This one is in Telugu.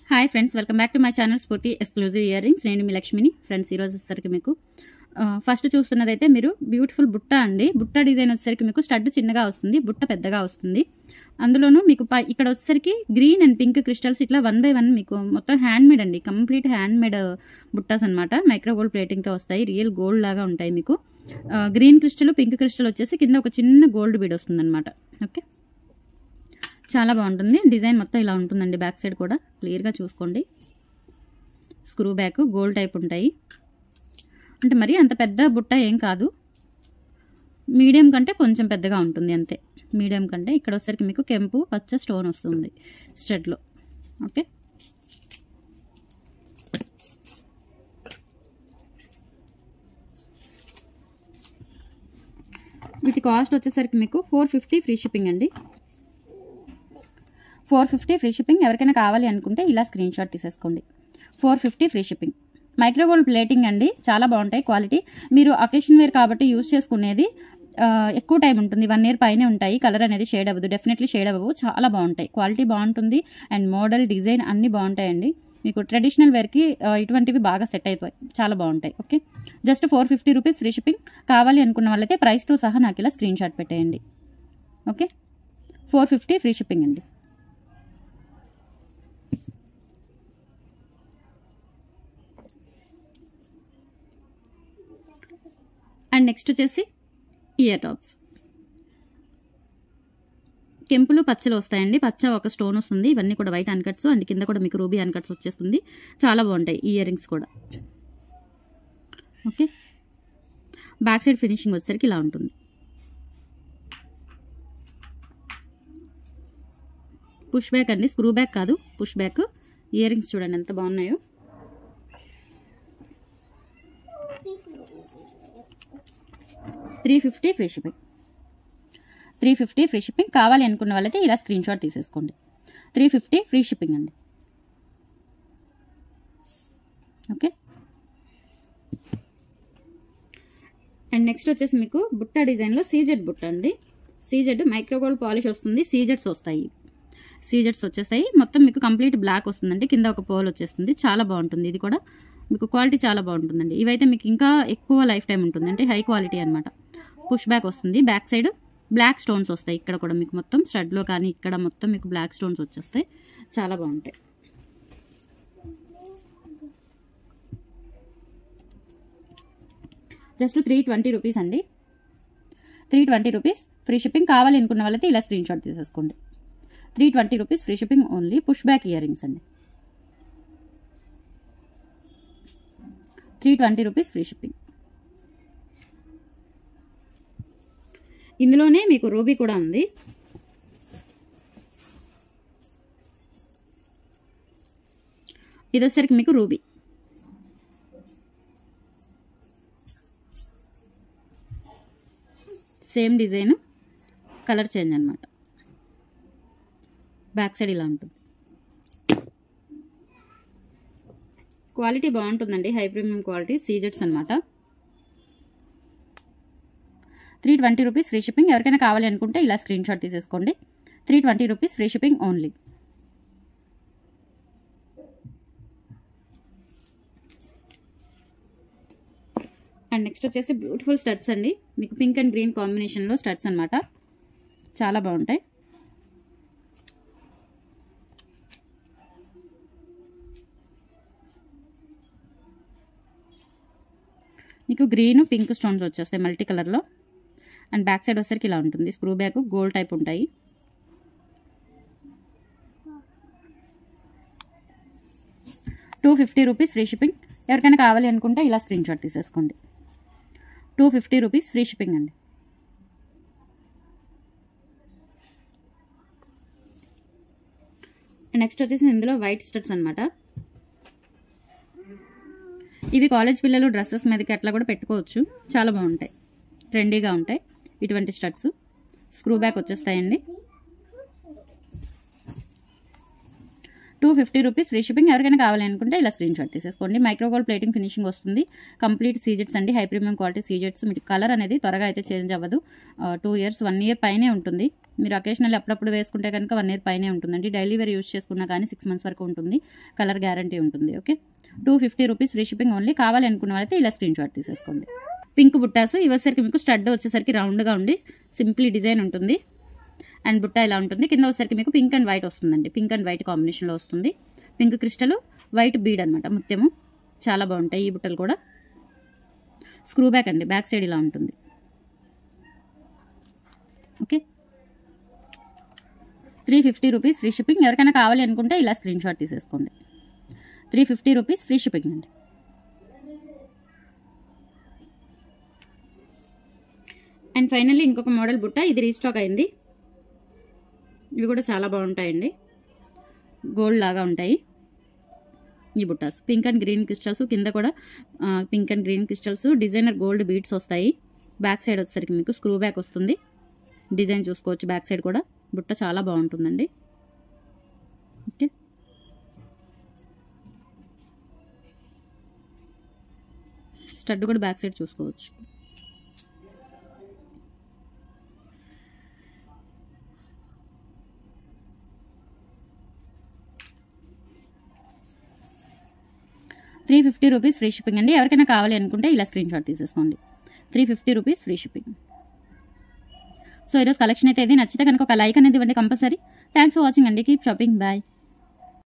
hi friends welcome back to my channel Spoorthi exclusive ear rings నేను మీ లక్ష్మిని ఫ్రెండ్స్ ఈరోజు వచ్చేసరికి మీకు ఫస్ట్ చూస్తున్నదైతే మీరు బ్యూటిఫుల్ బుట్ట అండి బుట్ట డిజైన్ వచ్చేసరికి మీకు స్టడ్ చిన్నగా వస్తుంది బుట్ట పెద్దగా వస్తుంది అందులోనూ మీకు పై- ఇక్కడ వచ్చేసరికి గ్రీన్ అండ్ పింక్ క్రిస్టల్స్ ఇట్లా వన్ బై వన్ మీకు మొత్తం హ్యాండ్ మేడ్ అండి కంప్లీట్ హ్యాండ్ మేడ్ బుట్టాస్ అనమాట మైక్రో గోల్డ్ ప్లేటింగ్తో వస్తాయి రియల్ గోల్డ్ లాగా ఉంటాయి మీకు గ్రీన్ క్రిస్టల్ పింక్ క్రిస్టల్ వచ్చేసి కింద ఒక చిన్న గోల్డ్ బీడ్ వస్తుంది అనమాట ఓకే చాలా బాగుంటుంది డిజైన్ మొత్తం ఇలా ఉంటుందండి బ్యాక్ సైడ్ కూడా క్లియర్గా చూసుకోండి స్క్రూ బ్యాక్ గోల్డ్ టైప్ ఉంటాయి అంటే మరి అంత పెద్ద బుట్ట ఏం కాదు మీడియం కంటే కొంచెం పెద్దగా ఉంటుంది అంతే మీడియం కంటే ఇక్కడ వచ్చేసరికి మీకు కెంపు పచ్చ స్టోన్ వస్తుంది స్టెడ్లో ఓకే వీటి కాస్ట్ వచ్చేసరికి మీకు ఫోర్ ఫిఫ్టీ ఫ్రీ షిప్పింగ్ అండి ఫోర్ ఫిఫ్టీ ఫ్రీ షిప్పింగ్ ఎవరికైనా కావాలి అనుకుంటే ఇలా స్క్రీన్ షాట్ తీసేసుకోండి four fifty free shipping micro gold plating అండి చాలా బాగుంటాయి క్వాలిటీ మీరు అకేషన్ వేర్ కాబట్టి యూస్ చేసుకునేది ఆ, ఎక్కువ టైం ఉంటుంది వన్ ఇయర్ పైనే ఉంటాయి కలర్ అనేది షేడ్ అవ్వదు డెఫినెట్లీ షేడ్ అవ్వవు చాలా బాగుంటాయి క్వాలిటీ బాగుంటుంది అండ్ మోడల్ డిజైన్ అన్నీ బాగుంటాయండి మీకు ట్రెడిషనల్ వేర్కి ఆ, ఇటువంటివి బాగా సెట్ అయిపోయి చాలా బాగుంటాయి okay just four fifty rupees free shipping కావాలి అనుకున్న వాళ్ళైతే ప్రైస్తో సహా నాకు ఇలా స్క్రీన్ షాట్ పెట్టేయండి okay four fifty free shipping అండి అండ్ నెక్స్ట్ వచ్చేసి ఇయర్ టాప్స్ కెంపులు పచ్చలు వస్తాయండి పచ్చ ఒక స్టోన్ వస్తుంది ఇవన్నీ కూడా వైట్ అన్కట్స్ అండ్ కింద కూడా మీకు రూబీ అన్కట్స్ వచ్చేస్తుంది చాలా బాగుంటాయి ఇయర్ రింగ్స్ కూడా ఓకే బ్యాక్ సైడ్ ఫినిషింగ్ వచ్చేసరికి ఇలా ఉంటుంది పుష్ బ్యాక్ అండి స్క్రూ బ్యాక్ కాదు పుష్ బ్యాక్ ఇయర్ రింగ్స్ చూడండి ఎంత బాగున్నాయో three fifty free shipping three fifty free shipping కావాలి అనుకున్న వాళ్ళైతే ఇలా స్క్రీన్ షాట్ తీసేసుకోండి త్రీ ఫిఫ్టీ ఫ్రీ షిప్పింగ్ అండి ఓకే అండ్ నెక్స్ట్ వచ్చేసి మీకు బుట్ట డిజైన్లో సీజెడ్ బుట్ట అండి సీజెడ్ మైక్రోగోల్డ్ పాలిష్ వస్తుంది సీజెడ్స్ వస్తాయి సీజెడ్స్ వచ్చేస్తాయి మొత్తం మీకు కంప్లీట్ బ్లాక్ వస్తుందండి కింద ఒక పోల్ వచ్చేస్తుంది చాలా బాగుంటుంది ఇది కూడా మీకు క్వాలిటీ చాలా బాగుంటుందండి ఇవైతే మీకు ఇంకా ఎక్కువ లైఫ్ టైం ఉంటుంది అంటే హై క్వాలిటీ అనమాట పుష్ బ్యాక్ వస్తుంది బ్యాక్ సైడ్ బ్లాక్ స్టోన్స్ వస్తాయి ఇక్కడ కూడా మీకు మొత్తం స్టడ్లో కానీ ఇక్కడ మొత్తం మీకు బ్లాక్ స్టోన్స్ వచ్చేస్తాయి చాలా బాగుంటాయి జస్ట్ త్రీ ట్వంటీ రూపీస్ అండి three twenty rupees free shipping కావాలి అనుకున్న వాళ్ళైతే ఇలా స్క్రీన్ షాట్ తీసేసుకోండి three twenty rupees free shipping only push back ear rings అండి three twenty rupees free shipping ఇందులోనే మీకు రూబీ కూడా ఉంది ఇది వచ్చేసరికి మీకు ruby same design colour change అనమాట బ్యాక్ సైడ్ ఇలా ఉంటుంది క్వాలిటీ బాగుంటుందండి హై ప్రీమియం క్వాలిటీ సీజెట్స్ అనమాట three twenty rupees free shipping ఎవరికైనా కావాలి అనుకుంటే ఇలా స్క్రీన్ షాట్ తీసేసుకోండి three twenty rupees free shipping only and next వచ్చేసి బ్యూటిఫుల్ స్టడ్స్ అండి మీకు పింక్ అండ్ గ్రీన్ కాంబినేషన్లో స్టడ్స్ అనమాట చాలా బాగుంటాయి మీకు గ్రీన్ పింక్ స్టోన్స్ వచ్చేస్తాయి మల్టీ కలర్లో అండ్ బ్యాక్ సైడ్ వచ్చేసరికి ఇలా ఉంటుంది స్క్రూ బ్యాక్ గోల్డ్ టైప్ ఉంటాయి two fifty rupees free shipping ఎవరికైనా కావాలి అనుకుంటే ఇలా స్క్రీన్ షాట్ తీసేసుకోండి two fifty rupees free shipping అండి నెక్స్ట్ వచ్చేసి ఇందులో వైట్ స్టడ్స్ అనమాట ఇవి కాలేజ్ పిల్లలు డ్రెస్సెస్ మీదకి అట్లా కూడా పెట్టుకోవచ్చు చాలా బాగుంటాయి ట్రెండీగా ఉంటాయి ఇటువంటి స్టడ్స్ స్క్రూ బ్యాక్ వచ్చేస్తాయండి two fifty rupees free shipping ఎవరికైనా కావాలనుకుంటే ఇలా స్క్రీన్ షాట్ తీసేసుకోండి మైక్రోగోల్డ్ ప్లేటింగ్ ఫినిషింగ్ వస్తుంది కంప్లీట్ సీజెట్స్ అండి హై ప్రీమియం క్వాలిటీ సీజెట్స్ మీకు కలర్ అనేది త్వరగా అయితే చేంజ్ అవ్వదు టూ ఇయర్స్ వన్ ఇయర్ పైనే ఉంటుంది మీరు అకేషనల్ అప్పుడప్పుడు వేసుకుంటే కనుక వన్ ఇయర్ పైనే ఉంటుందండి డైలీ వేర్ యూస్ చేసుకున్నా కానీ సిక్స్ మంత్స్ వరకు ఉంటుంది కలర్ గ్యారంటీ ఉంటుంది okay two fifty rupees free shipping only కావాలనుకున్న వాళ్ళైతే ఇలా స్క్రీన్ షాట్ తీసేసుకోండి పింక్ బుట్టాస్ ఇవి వచ్చేసరికి మీకు స్టడ్ వచ్చేసరికి రౌండ్గా ఉండి సింప్లీ డిజైన్ ఉంటుంది అండ్ బుట్ట ఇలా ఉంటుంది కింద వచ్చేసరికి మీకు పింక్ అండ్ వైట్ వస్తుందండి పింక్ అండ్ వైట్ కాంబినేషన్లో వస్తుంది పింక్ క్రిస్టల్ వైట్ బీడ్ అనమాట ముత్యము చాలా బాగుంటాయి ఈ బుట్టలు కూడా స్క్రూ బ్యాక్ అండి బ్యాక్ సైడ్ ఇలా ఉంటుంది okay three fifty rupees free shipping ఎవరికైనా కావాలి అనుకుంటే ఇలా స్క్రీన్ షాట్ తీసేసుకోండి three fifty rupees free shipping అండి అండ్ ఫైనల్లీ ఇంకొక మోడల్ బుట్ట ఇది రీస్టాక్ అయింది ఇవి కూడా చాలా బాగుంటాయండి గోల్డ్ లాగా ఉంటాయి ఈ బుట్టాస్ పింక్ అండ్ గ్రీన్ క్రిస్టల్స్ కింద కూడా pink and green crystals designer gold beads వస్తాయి బ్యాక్ సైడ్ వచ్చేసరికి మీకు స్క్రూ బ్యాక్ వస్తుంది డిజైన్ చూసుకోవచ్చు బ్యాక్ సైడ్ కూడా బుట్ట చాలా బాగుంటుందండి ఓకే స్టడ్ కూడా బ్యాక్ సైడ్ చూసుకోవచ్చు three fifty rupees free shipping అండి ఎవరికైనా కావాలి అనుకుంటే ఇలా స్క్రీన్ షాట్ తీసేసుకోండి three fifty rupees free shipping so ఈరోజు కలెక్షన్ అయితే ఇది నచ్చితే కనుక ఒక లైక్ అనేది ఇవ్వండి కంపల్సరీ థ్యాంక్స్ ఫర్ వాచింగ్ అండి కీప్ షాపింగ్ బాయ్